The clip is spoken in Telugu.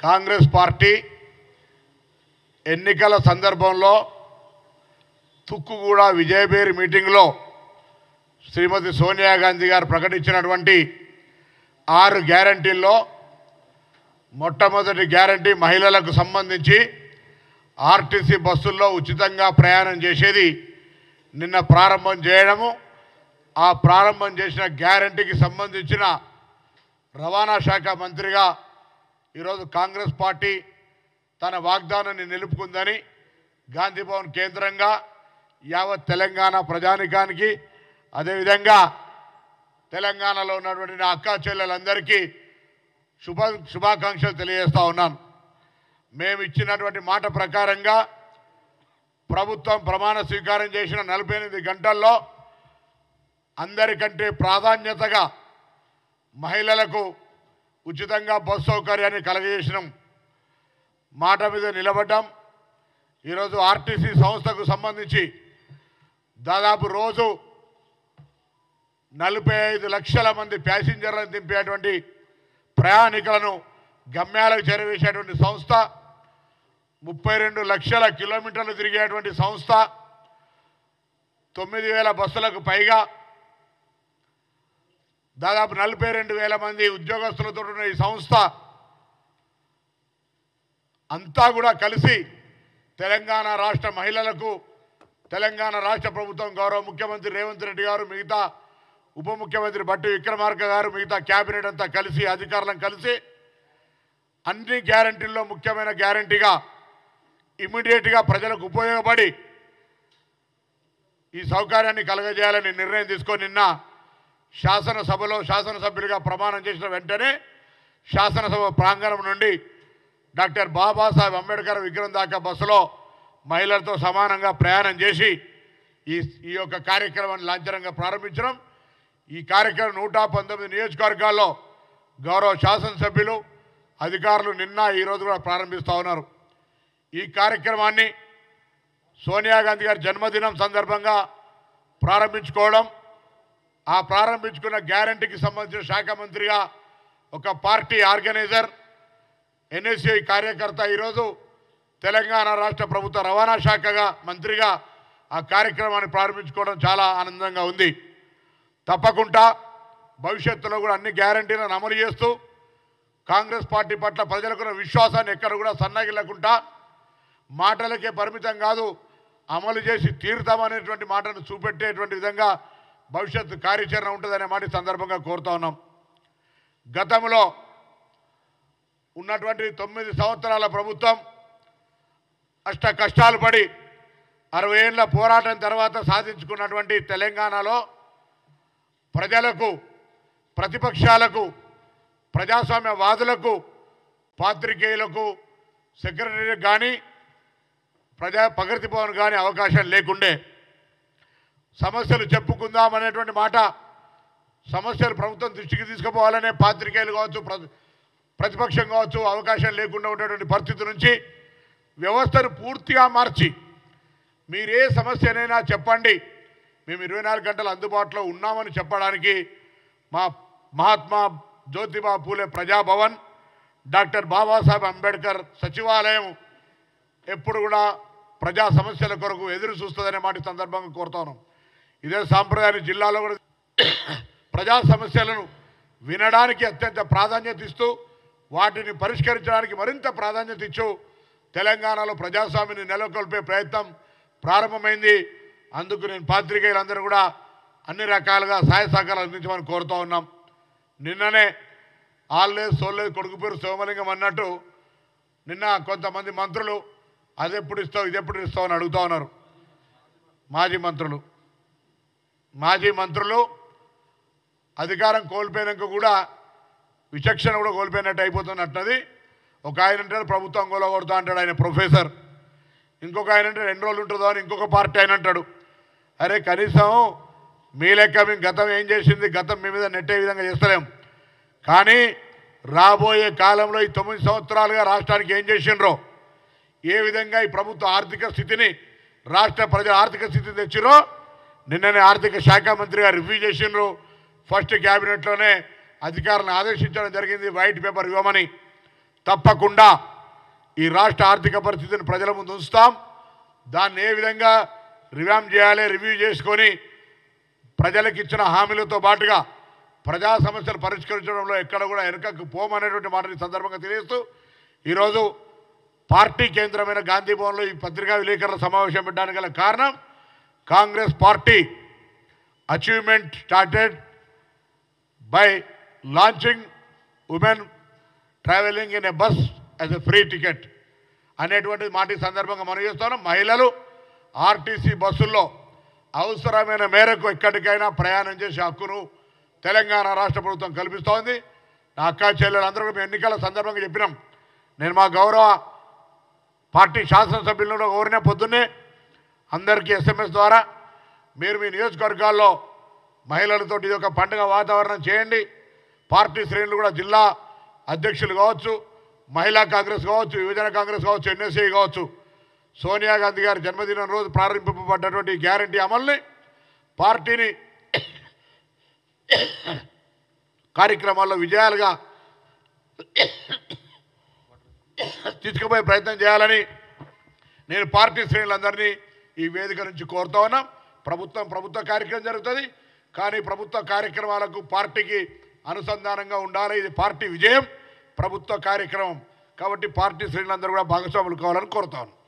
కాంగ్రెస్ పార్టీ ఎన్నికల సందర్భంలో తుక్కుగూడ విజయబేరి మీటింగ్లో శ్రీమతి సోనియా గాంధీ గారు ప్రకటించినటువంటి ఆరు గ్యారంటీల్లో మొట్టమొదటి గ్యారంటీ మహిళలకు సంబంధించి ఆర్టీసీ బస్సుల్లో ఉచితంగా ప్రయాణం చేసేది నిన్న ప్రారంభం చేయడము ఆ ప్రారంభం చేసిన గ్యారంటీకి సంబంధించిన రవాణా శాఖ మంత్రిగా ఈరోజు కాంగ్రెస్ పార్టీ తన వాగ్దానాన్ని నిలుపుకుందని గాంధీ భవన్ కేంద్రంగా యావత్ తెలంగాణ ప్రజానికానికి అదేవిధంగా తెలంగాణలో ఉన్నటువంటి నా అక్కా చెల్లెలందరికీ శుభ శుభాకాంక్షలు తెలియజేస్తా ఉన్నాను మేము ఇచ్చినటువంటి మాట ప్రకారంగా ప్రభుత్వం ప్రమాణ స్వీకారం చేసిన నలభై ఎనిమిది గంటల్లో అందరికంటే ప్రాధాన్యతగా మహిళలకు ఉచితంగా బస్ సౌకర్యాన్ని కలగజేసినాం మాట మీద నిలబడ్డాం ఈరోజు ఆర్టీసీ సంస్థకు సంబంధించి దాదాపు రోజు నలభై ఐదు లక్షల మంది ప్యాసింజర్లను దింపేటువంటి ప్రయాణికులను గమ్యాలకు చేరవేసేటువంటి సంస్థ ముప్పై రెండు లక్షల కిలోమీటర్లు తిరిగేటువంటి సంస్థ తొమ్మిది వేల బస్సులకు పైగా దాదాపు నలభై రెండు వేల మంది ఉద్యోగస్తులతో ఉన్న ఈ సంస్థ అంతా కూడా కలిసి తెలంగాణ రాష్ట్ర మహిళలకు తెలంగాణ రాష్ట్ర ప్రభుత్వం గౌరవ ముఖ్యమంత్రి రేవంత్ రెడ్డి గారు మిగతా ఉప ముఖ్యమంత్రి బట్టి విక్రమార్క గారు మిగతా క్యాబినెట్ అంతా కలిసి అధికారులను కలిసి అన్ని గ్యారంటీల్లో ముఖ్యమైన గ్యారంటీగా ఇమీడియట్గా ప్రజలకు ఉపయోగపడి ఈ సౌకర్యాన్ని కలగజేయాలని నిర్ణయం తీసుకొని నిన్న శాసనసభలో శాసనసభ్యులుగా ప్రమాణం చేసిన వెంటనే శాసనసభ ప్రాంగణం నుండి డాక్టర్ బాబాసాహెబ్ అంబేద్కర్ విగ్రహం దాకా బస్సులో మహిళలతో సమానంగా ప్రయాణం చేసి ఈ ఈ యొక్క కార్యక్రమాన్ని లాంఛనంగా ప్రారంభించడం ఈ కార్యక్రమం నూట పంతొమ్మిది నియోజకవర్గాల్లో గౌరవ శాసనసభ్యులు అధికారులు నిన్న ఈరోజు కూడా ప్రారంభిస్తూ ఉన్నారు ఈ కార్యక్రమాన్ని సోనియా గాంధీ గారి జన్మదినం సందర్భంగా ప్రారంభించుకోవడం ఆ ప్రారంభించుకున్న గ్యారంటీకి సంబంధించిన శాఖ మంత్రిగా ఒక పార్టీ ఆర్గనైజర్ ఎన్ఎస్ఐ కార్యకర్త ఈరోజు తెలంగాణ రాష్ట్ర ప్రభుత్వ రవాణా శాఖగా మంత్రిగా ఆ కార్యక్రమాన్ని ప్రారంభించుకోవడం చాలా ఆనందంగా ఉంది తప్పకుండా భవిష్యత్తులో కూడా అన్ని గ్యారంటీలను అమలు చేస్తూ కాంగ్రెస్ పార్టీ పట్ల ప్రజలకున్న విశ్వాసాన్ని ఎక్కడ కూడా సన్నగిల్లకుండా మాటలకే పరిమితం కాదు అమలు చేసి తీరుతామనేటువంటి మాటను చూపెట్టేటువంటి విధంగా భవిష్యత్తు కార్యాచరణ ఉంటుందనే మాట ఈ సందర్భంగా కోరుతా ఉన్నాం గతంలో ఉన్నటువంటి తొమ్మిది సంవత్సరాల ప్రభుత్వం అష్ట కష్టాలు పడి అరవై ఏళ్ళ పోరాటం తర్వాత సాధించుకున్నటువంటి తెలంగాణలో ప్రజలకు ప్రతిపక్షాలకు ప్రజాస్వామ్యవాదులకు పాత్రికేయులకు సెక్రటరీ కానీ ప్రజా ప్రగతి భవన్ కానీ అవకాశం లేకుండే సమస్యలు చెప్పుకుందామనేటువంటి మాట సమస్యలు ప్రభుత్వం దృష్టికి తీసుకుపోవాలనే పాత్రికేయులు కావచ్చు ప్ర- ప్రతిపక్షం కావచ్చు అవకాశం లేకుండా ఉండేటువంటి పరిస్థితి నుంచి వ్యవస్థను పూర్తిగా మార్చి మీరు ఏ సమస్యనైనా చెప్పండి మేము ఇరవై నాలుగు గంటలు అందుబాటులో ఉన్నామని చెప్పడానికి మా మహాత్మా జ్యోతిబా పూలే ప్రజాభవన్ డాక్టర్ బాబాసాహెబ్ అంబేద్కర్ సచివాలయం ఎప్పుడు కూడా ప్రజా సమస్యల కొరకు ఎదురు చూస్తుందనే మాట ఈ సందర్భంగా కోరుతాను ఇదే సాంప్రదాయాన్ని జిల్లాలో కూడా ప్రజా సమస్యలను వినడానికి అత్యంత ప్రాధాన్యత ఇస్తూ వాటిని పరిష్కరించడానికి మరింత ప్రాధాన్యత ఇచ్చు తెలంగాణలో ప్రజాస్వామ్యాన్ని నెలకొల్పే ప్రయత్నం ప్రారంభమైంది అందుకు నేను పాత్రికేయులందరూ కూడా అన్ని రకాలుగా సహాయ సహకారాలు అందించమని కోరుతూ ఉన్నాం నిన్ననే ఆల్లేదు సోల్లేదు కొడుకు పేరు సోమలింగం అన్నట్టు నిన్న కొంతమంది మంత్రులు అది ఎప్పుడు ఇస్తావు ఇది ఎప్పుడు ఇస్తావు అని అడుగుతా ఉన్నారు మాజీ మంత్రులు మాజీ మంత్రులు అధికారం కోల్పోయినాక కూడా విచక్షణ కూడా కోల్పోయినట్టు అయిపోతున్నట్టున్నది ఒక ఆయన అంటాడు ప్రభుత్వం కొలగొడతా అంటాడు ఆయన ప్రొఫెసర్ ఇంకొక ఆయన అంటే రెండు రోజులు ఉంటుందో అని ఇంకొక పార్టీ ఆయన అంటాడు అరే కనీసం మీ లెక్క మేము గతం ఏం చేసింది గతం మీ మీద నెట్టే విధంగా చేస్తలేం కానీ రాబోయే కాలంలో ఈ తొమ్మిది సంవత్సరాలుగా రాష్ట్రానికి ఏం చేసిండ్రో ఏ విధంగా ఈ ప్రభుత్వ ఆర్థిక స్థితిని రాష్ట్ర ప్రజల ఆర్థిక స్థితిని తెచ్చిరో నిన్ననే ఆర్థిక శాఖ మంత్రిగా రివ్యూ చేసిండ్రు ఫస్ట్ క్యాబినెట్లోనే అధికారులను ఆదేశించడం జరిగింది వైట్ పేపర్ ఇవ్వమని తప్పకుండా ఈ రాష్ట్ర ఆర్థిక పరిస్థితిని ప్రజల ముందు ఉంచుతాం దాన్ని ఏ విధంగా రివ్యామ్ చేయాలి రివ్యూ చేసుకొని ప్రజలకు ఇచ్చిన హామీలతో పాటుగా ప్రజా సమస్యలు పరిష్కరించడంలో ఎక్కడ కూడా వెనుకకు పోమనేటువంటి మాటని ఈ సందర్భంగా తెలియజేస్తూ ఈరోజు పార్టీ కేంద్రమైన గాంధీ భవన్లో ఈ పత్రికా విలేకరుల సమావేశం పెట్టడానికి గల కారణం Congress party achievement started by launching women travelling in a bus as a free ticket అనేటువంటి మాట ఈ సందర్భంగా మనం చేస్తున్నాం మహిళలు ఆర్టీసీ బస్సుల్లో అవసరమైన మేరకు ఎక్కడికైనా ప్రయాణం చేసే హక్కును తెలంగాణ రాష్ట్ర ప్రభుత్వం కల్పిస్తోంది నా అక్క చెల్లెలందరూ కూడా మేము ఎన్నికల సందర్భంగా చెప్పినాం నేను మా గౌరవ పార్టీ శాసనసభ్యులను కోరిన పొద్దున్నే అందరికీ ఎస్ఎంఎస్ ద్వారా మీరు మీ నియోజకవర్గాల్లో మహిళలతో ఇది ఒక పండుగ వాతావరణం చేయండి పార్టీ శ్రేణులు కూడా జిల్లా అధ్యక్షులు కావచ్చు మహిళా కాంగ్రెస్ కావచ్చు యువజన కాంగ్రెస్ కావచ్చు ఎన్ఎస్ఏ కావచ్చు సోనియా గాంధీ గారి జన్మదినం రోజు ప్రారంభింపబడ్డటువంటి గ్యారంటీ అమల్ని పార్టీని కార్యక్రమాల్లో విజయాలుగా తీసుకుపోయే ప్రయత్నం చేయాలని నేను పార్టీ శ్రేణులందరినీ ఈ వేదిక నుంచి కోరుతా ఉన్నాం ప్రభుత్వం ప్రభుత్వ కార్యక్రమం జరుగుతుంది కానీ ప్రభుత్వ కార్యక్రమాలకు పార్టీకి అనుసంధానంగా ఉండాలి ఇది పార్టీ విజయం ప్రభుత్వ కార్యక్రమం కాబట్టి పార్టీ శ్రేణులందరూ కూడా భాగస్వాములు కావాలని కోరుతాను